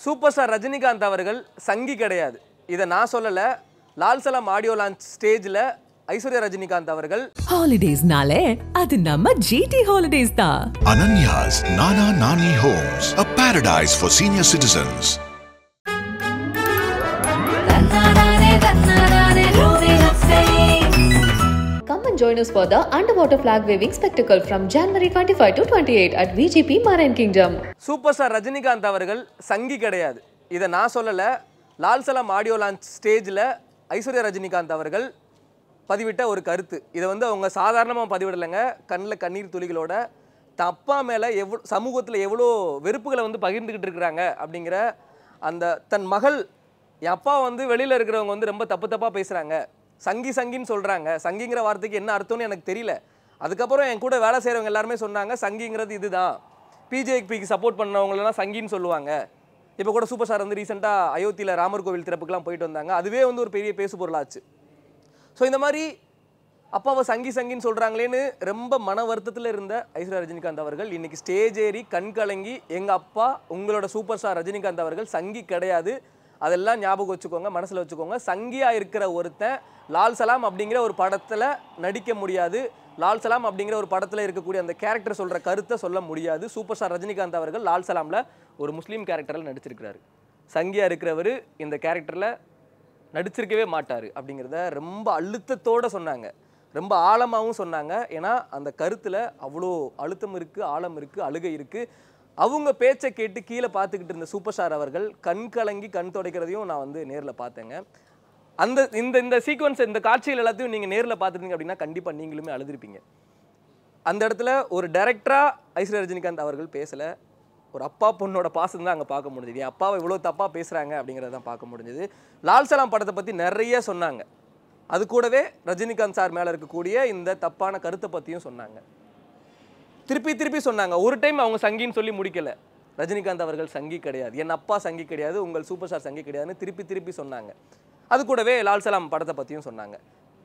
Super star Rajinikanth அவர்கள் சங்கி கிடையாது இதை நான் சொல்லலை லால் சலாம் ஆடியோ லான்ச் ஸ்டேஜில் ஐஸ்வர்யா ரஜினிகாந்த் அவர்கள் ஹாலிடேஸ்னாலே அது நம்ம ஜிடி ஹாலிடேஸ் தான் Ananya's Nana Nani Homes, a paradise for senior citizens. தன்னானே தன்னானே moving up fame. Come and join us for the underwater flag waving spectacle from January 25 to 28 at VGP Marine Kingdom. Super star Rajinikanth அவர்கள் சங்கி கிடையாது இதை நான் சொல்லலை லால் சலாம் audio launch ஸ்டேஜில் ஐஸ்வர்யா ரஜினிகாந்த் அவர்கள் பதிவிட்ட ஒரு கருத்து இதை வந்து அவங்க சாதாரணமாக பதிவிடலைங்க கண்ணில் கண்ணீர் துளிகளோட தன் அப்பா மேலே எவ்வளோ சமூகத்தில் எவ்வளோ வெறுப்புகளை வந்து பகிர்ந்துக்கிட்டு இருக்கிறாங்க அப்படிங்கிற அந்த தன் மகள் என் அப்பா வந்து வெளியில் இருக்கிறவங்க வந்து ரொம்ப தப்பு தப்பாக பேசுகிறாங்க சங்கி சங்கின்னு சொல்கிறாங்க சங்கிங்கிற வார்த்தைக்கு என்ன அர்த்தம்னு எனக்கு தெரியல அதுக்கப்புறம் என் கூட வேலை செய்கிறவங்க எல்லாருமே சொன்னாங்க சங்கிங்கிறது இதுதான் பிஜேபிக்கு சப்போர்ட் பண்ணவங்களெல்லாம் சங்கின்னு சொல்லுவாங்க இப்போ கூட சூப்பர் ஸ்டார் வந்து ரீசெண்டாக அயோத்தியில் ராமர் கோவில் திறப்புக்கெல்லாம் போயிட்டு வந்தாங்க அதுவே வந்து ஒரு பெரிய பேசு பொருளாச்சு ஸோ இந்த மாதிரி அப்பாவை சங்கி சங்கின்னு சொல்கிறாங்களேன்னு ரொம்ப மன வருத்தத்தில் இருந்த ஐஸ்வர்யா ரஜினிகாந்த் அவர்கள் இன்னைக்கு ஸ்டேஜ் ஏறி கண் கலங்கி எங்கள் அப்பா உங்களோட சூப்பர் ஸ்டார் ரஜினிகாந்த் அவர்கள் சங்கி கிடையாது அதெல்லாம் ஞாபகம் வச்சுக்கோங்க மனசில் வச்சுக்கோங்க சங்கியாக இருக்கிற ஒருத்தன் லால் சலாம் அப்படிங்கிற ஒரு படத்தில் நடிக்க முடியாது லால் சலாம் அப்படிங்கிற ஒரு படத்தில் இருக்கக்கூடிய அந்த கேரக்டர் சொல்கிற கருத்தை சொல்ல முடியாது சூப்பர் ஸ்டார் ரஜினிகாந்த் அவர்கள் லால் சலாமில் ஒரு முஸ்லீம் கேரக்டரில் நடிச்சிருக்கிறாரு சங்கியாக இருக்கிறவர் இந்த கேரக்டரில் நடிச்சிருக்கவே மாட்டார் அப்படிங்கிறத ரொம்ப அழுத்தத்தோட சொன்னாங்க ரொம்ப ஆழமாகவும் சொன்னாங்க ஏன்னா அந்த கருத்தில் அவ்வளோ அழுத்தம் இருக்குது ஆழம் இருக்குது அழுகை இருக்குது அவங்க பேச்சை கேட்டு கீழே பார்த்துக்கிட்டு இருந்த சூப்பர் ஸ்டார் அவர்கள் கண் கலங்கி கண் துடைக்கிறதையும் நான் வந்து நேரில் பார்த்தேங்க அந்த இந்த இந்த சீக்வன்ஸ் இந்த காட்சிகள் எல்லாத்தையும் நீங்கள் நேரில் பார்த்துருந்தீங்க அப்படின்னா கண்டிப்பாக நீங்களுமே அழுதுருப்பீங்க அந்த இடத்துல ஒரு டைரக்டராக ஐஸ்வர்யா ரஜினிகாந்த் அவர்கள் பேசலை ஒரு அப்பா பொண்ணோட பாசம் தான் அங்கே பார்க்க முடிஞ்சது என் அப்பாவை இவ்வளோ தப்பாக பேசுகிறாங்க அப்படிங்கிறத தான் பார்க்க முடிஞ்சது லால் சலாம் படத்தை பற்றி நிறைய சொன்னாங்க அது கூடவே ரஜினிகாந்த் சார் மேலே இருக்கக்கூடிய இந்த தப்பான கருத்தை பற்றியும் சொன்னாங்க திருப்பி திருப்பி சொன்னாங்க ஒரு டைம் அவங்க சங்கின்னு சொல்லி முடிக்கல ரஜினிகாந்த் அவர்கள் சங்கி கிடையாது என் அப்பா சங்கி கிடையாது உங்கள் சூப்பர் ஸ்டார் சங்கி கிடையாதுன்னு திருப்பி திருப்பி சொன்னாங்க அது கூடவே லால் சலாம் படத்தை பற்றியும் சொன்னாங்க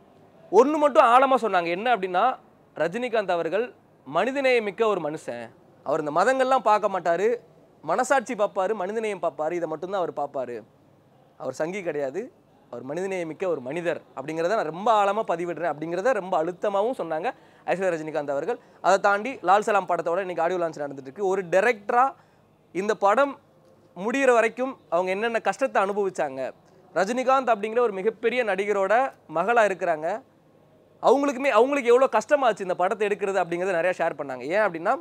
ஒன்று மட்டும் ஆழமாக சொன்னாங்க என்ன அப்படின்னா ரஜினிகாந்த் அவர்கள் மனிதநேயம் மிக்க ஒரு மனுஷன் அவர் இந்த மதங்கள்லாம் பார்க்க மாட்டார் மனசாட்சி பார்ப்பாரு மனிதநேயம் பார்ப்பாரு இதை மட்டும்தான் அவர் பார்ப்பாரு அவர் சங்கி கிடையாது அவர் மனிதநேயம் மிக்க ஒரு மனிதர் அப்படிங்கிறத நான் ரொம்ப ஆழமாக பதிவிடுறேன் அப்படிங்கிறத ரொம்ப அழுத்தமாகவும் சொன்னாங்க ஐஸ்வர்யா ரஜினிகாந்த் அவர்கள் அதை தாண்டி லால் சலாம் படத்தோட இன்னைக்கு ஆடியோ லான்ச் நடந்துட்டு இருக்கு ஒரு டைரக்டராக இந்த படம் முடிகிற வரைக்கும் அவங்க என்னென்ன கஷ்டத்தை அனுபவிச்சாங்க ரஜினிகாந்த் அப்படிங்கிற ஒரு மிகப்பெரிய நடிகரோட மகளாக இருக்கிறாங்க அவங்களுக்குமே அவங்களுக்கு எவ்வளோ கஷ்டமாச்சு இந்த படத்தை எடுக்கிறது அப்படிங்கிறத நிறையா ஷேர் பண்ணாங்க ஏன் அப்படின்னா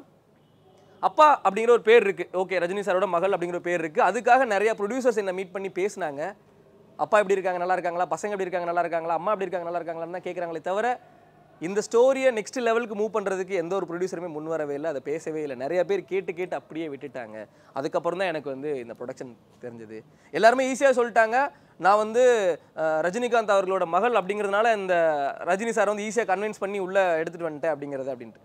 அப்பா அப்படிங்கிற ஒரு பேர் இருக்குது ஓகே ரஜினி சாரோட மகள் அப்படிங்கிற ஒரு பேர் இருக்குது அதுக்காக நிறைய ப்ரொடியூசர்ஸ் என்னை மீட் பண்ணி பேசினாங்க அப்பா எப்படி இருக்காங்க நல்லா இருக்காங்களா பசங்க எப்படி இருக்காங்க நல்லா இருக்காங்களா அம்மா எப்படி இருக்காங்க நல்லா இருக்காங்களான்னு தான் கேட்குறாங்களே தவிர இந்த ஸ்டோரியை நெக்ஸ்ட் லெவலுக்கு மூவ் பண்ணுறதுக்கு எந்த ஒரு ப்ரொடியூசருமே முன் வரவே இல்லை அதை பேசவே இல்லை நிறைய பேர் கேட்டு கேட்டு அப்படியே விட்டுட்டாங்க அதுக்கப்புறம் தான் எனக்கு வந்து இந்த ப்ரொடக்ஷன் தெரிஞ்சது எல்லாருமே ஈஸியாக சொல்லிட்டாங்க நான் வந்து அஹ், ரஜினிகாந்த் அவர்களோட மகள் அப்படிங்கிறதுனால இந்த ரஜினி சார் வந்து ஈஸியாக கன்வின்ஸ் பண்ணி உள்ளே எடுத்துகிட்டு வந்துட்டேன் அப்படிங்கிறது அப்படின்ட்டு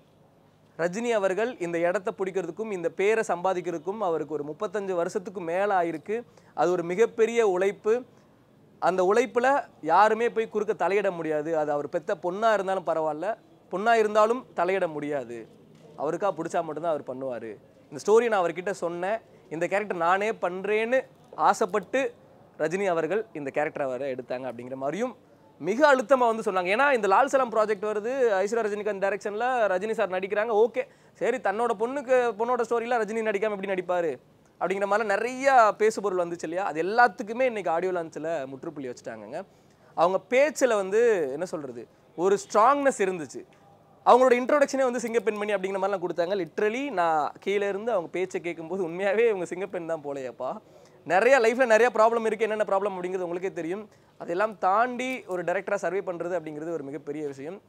ரஜினி அவர்கள் இந்த இடத்த பிடிக்கிறதுக்கும் இந்த பேரை சம்பாதிக்கிறதுக்கும் அவருக்கு ஒரு முப்பத்தஞ்சு வருஷத்துக்கு மேலே ஆயிருக்கு அது ஒரு மிகப்பெரிய உழைப்பு அந்த உழைப்பில் யாருமே போய் குறுக்க தலையிட முடியாது அது அவர் பெத்த பொண்ணாக இருந்தாலும் பரவாயில்ல பொண்ணாக இருந்தாலும் தலையிட முடியாது அவருக்கா பிடிச்சா மட்டும்தான் அவர் பண்ணுவார் இந்த ஸ்டோரி நான் அவர்கிட்ட சொன்னேன் இந்த கேரக்டர் நானே பண்ணுறேன்னு ஆசைப்பட்டு ரஜினி அவர்கள் இந்த கேரக்டரை வர எடுத்தாங்க அப்படிங்கிற மாதிரியும் மிக அழுத்தமாக வந்து சொன்னாங்க ஏன்னா இந்த லால் சலாம் ப்ராஜெக்ட் வருது ஐஸ்வர்யா ரஜினிகாந்த் டைரக்ஷனில் ரஜினி சார் நடிக்கிறாங்க ஓகே சரி தன்னோட பொண்ணுக்கு பொண்ணோட ஸ்டோரியில் ரஜினி நடிக்காம எப்படி நடிப்பார் அப்படிங்கிற மாதிரி நிறைய பேசுபொருள் வந்துச்சு இல்லையா அது எல்லாத்துக்குமே இன்னைக்கு ஆடியோ லான்ச்சில் முற்றுப்புள்ளி வச்சுட்டாங்கங்க அவங்க பேச்சில் வந்து என்ன சொல்கிறது ஒரு ஸ்ட்ராங்னஸ் இருந்துச்சு அவங்களோட இன்ட்ரோடக்ஷனே வந்து சிங்கப்பெண்மணி அப்படிங்கிற மாதிரிலாம் கொடுத்தாங்க லிட்ரலி நான் கீழே இருந்து அவங்க பேச்சை கேட்கும்போது உண்மையாகவே இவங்க சிங்கப்பெண் தான் போலையப்பா நிறைய லைஃப்பில் நிறைய ப்ராப்ளம் இருக்குது என்னென்ன ப்ராப்ளம் அப்படிங்கிறது உங்களுக்கே தெரியும் அதெல்லாம் தாண்டி ஒரு டைரக்டராக சர்வே பண்ணுறது அப்படிங்கிறது ஒரு மிகப்பெரிய விஷயம்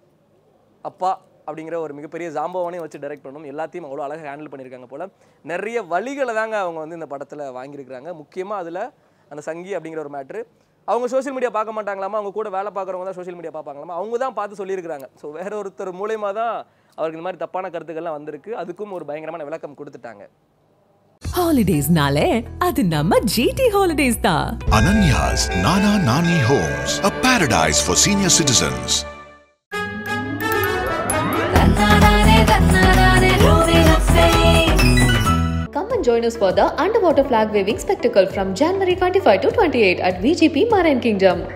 அப்பா அப்படிங்கிற ஒரு மிகப்பெரிய ஜாம்பவனையும் வச்சு டைரக்ட் பண்ணணும் எல்லாத்தையும் அவ்வளோ அழகாக ஹேண்டில் பண்ணியிருக்காங்க போல் நிறைய வழிகளை தாங்க அவங்க வந்து இந்த படத்தில் வாங்கியிருக்கிறாங்க முக்கியமாக அதில் அந்த சங்கி அப்படிங்கிற ஒரு மேட்ரு அவங்க சோஷியல் மீடியா பார்க்க மாட்டாங்களாமா அவங்க கூட வேலை பார்க்குறவங்க தான் சோஷியல் மீடியா பார்ப்பாங்களாமா அவங்க தான் பார்த்து சொல்லியிருக்கிறாங்க ஸோ வேற ஒருத்தர் மூலயமா தான் அவருக்கு இந்த மாதிரி தப்பான கருத்துக்கள்லாம் வந்திருக்கு அதுக்கும் ஒரு பயங்கரமான விளக்கம் கொடுத்துட்டாங்க ஹாலிடேஸ்னாலே அது நம்ம ஜிடி ஹாலிடேஸ் தான் Ananya's Nana Nani Homes, a paradise for senior citizens. தன்னானே தன்னானே moving up fame. Come and join us for the underwater flag waving spectacle from January 25 to 28 at VGP Marine Kingdom.